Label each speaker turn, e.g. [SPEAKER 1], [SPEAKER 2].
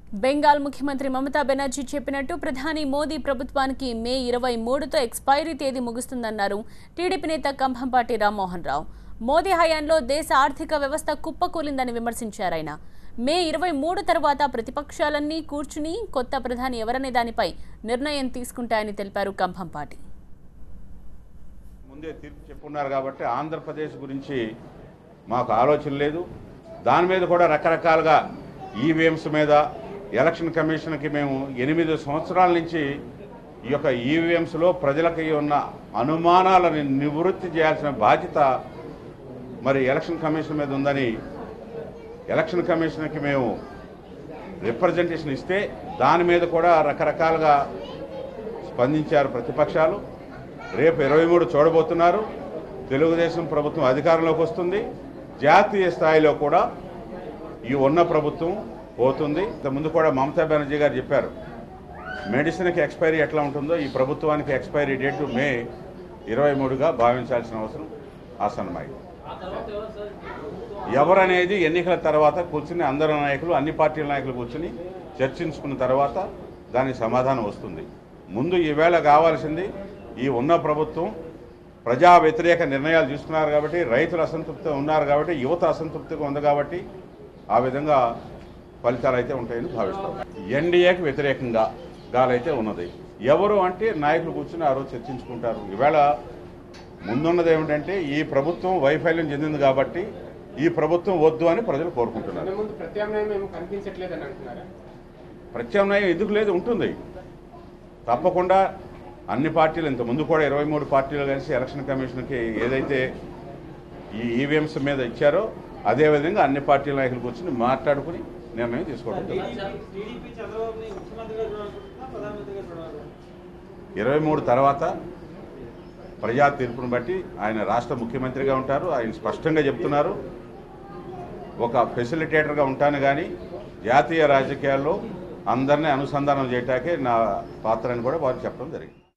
[SPEAKER 1] బెంగాల్ ముఖ్యమంత్రి మమతా బెనర్జీ చెప్పినట్టు ప్రధాని మోదీ ప్రభుత్వానికి మే ఇరవై మూడుతో ఎక్స్పైరీ తేదీ ముగుస్తుందన్నారు టీడీపీ నేత కంభంపాటి రామ్మోహన్ రావు మోదీ హయాంలో దేశ ఆర్థిక వ్యవస్థ కుప్పకూలిందని విమర్శించారు ఆయన మే ఇరవై మూడు తర్వాత ప్రతిపక్షాలన్నీ కూర్చుని కొత్త ప్రధాని ఎవరనే దానిపై నిర్ణయం తీసుకుంటాయని తెలిపారు కంభంపాటి
[SPEAKER 2] ముందే తీర్పు చెప్పున్నారు కాబట్టి ఆంధ్రప్రదేశ్ గురించి మాకు ఆలోచన లేదు దాని మీద కూడా రకరకాలుగా ఈవీఎంస్ మీద ఎలక్షన్ కమిషన్కి మేము ఎనిమిది సంవత్సరాల నుంచి ఈ యొక్క ఈవీఎంస్లో ప్రజలకి ఉన్న అనుమానాలను నివృత్తి చేయాల్సిన బాధ్యత మరి ఎలక్షన్ కమిషన్ మీద ఉందని ఎలక్షన్ కమిషన్కి మేము రిప్రజెంటేషన్ ఇస్తే దాని మీద కూడా రకరకాలుగా స్పందించారు ప్రతిపక్షాలు రేపు ఇరవై మూడు చూడబోతున్నారు తెలుగుదేశం ప్రభుత్వం అధికారంలోకి వస్తుంది జాతీయ స్థాయిలో కూడా ఈ ఉన్న ప్రభుత్వం పోతుంది ముందు కూడా మమతా బెనర్జీ గారు చెప్పారు మెడిసిన్కి ఎక్స్పైరీ ఎట్లా ఉంటుందో ఈ ప్రభుత్వానికి ఎక్స్పైరీ డేట్ మే ఇరవై మూడుగా భావించాల్సిన అవసరం ఆసన్నమైంది ఎవరనేది ఎన్నికల తర్వాత కూర్చుని అందరు నాయకులు అన్ని పార్టీల నాయకులు కూర్చుని చర్చించుకున్న తర్వాత దానికి సమాధానం వస్తుంది ముందు ఈవేళ కావాల్సింది ఈ ఉన్న ప్రభుత్వం ప్రజా వ్యతిరేక నిర్ణయాలు తీసుకున్నారు కాబట్టి రైతులు అసంతృప్తిగా ఉన్నారు కాబట్టి యువత అసంతృప్తిగా ఉంది కాబట్టి ఆ విధంగా ఫలితాలు అయితే ఉంటాయని భావిస్తాం ఎన్డీఏకి వ్యతిరేకంగా గాలైతే ఉన్నది ఎవరు అంటే నాయకులు కూర్చుని ఆ రోజు చర్చించుకుంటారు ఈవేళ ముందున్నది ఏమిటంటే ఈ ప్రభుత్వం వైఫల్యం చెందింది కాబట్టి ఈ ప్రభుత్వం వద్దు అని ప్రజలు కోరుకుంటున్నారు
[SPEAKER 3] దాని ముందు ప్రత్యామ్నాయం ఏమో కనిపించట్లేదని అంటున్నారా
[SPEAKER 2] ప్రత్యామ్నాయం ఎందుకు లేదు ఉంటుంది తప్పకుండా అన్ని పార్టీలు ఇంత ముందు కూడా ఇరవై మూడు పార్టీలు కలిసి ఎలక్షన్ కమిషన్కి ఏదైతే ఈ ఈవీఎంస్ మీద ఇచ్చారో అదేవిధంగా అన్ని పార్టీల నాయకులు కూర్చొని మాట్లాడుకుని నిర్ణయం తీసుకోవడం జరుగుతుంది.
[SPEAKER 4] టీడీపీ చంద్రబాబుని ముఖ్యమంత్రిగా చూడాలనుకుంటున్నా ప్రధానమంత్రిగా చూడాలి
[SPEAKER 2] ఇరవై మూడు తర్వాత ప్రజా తీర్పును బట్టి ఆయన రాష్ట్ర ముఖ్యమంత్రిగా ఉంటారు ఆయన స్పష్టంగా చెప్తున్నారు ఒక ఫెసిలిటేటర్గా ఉంటాను కానీ జాతీయ రాజకీయాల్లో అందరినీ అనుసంధానం చేయటాకే నా పాత్ర అని కూడా వారు చెప్పడం జరిగింది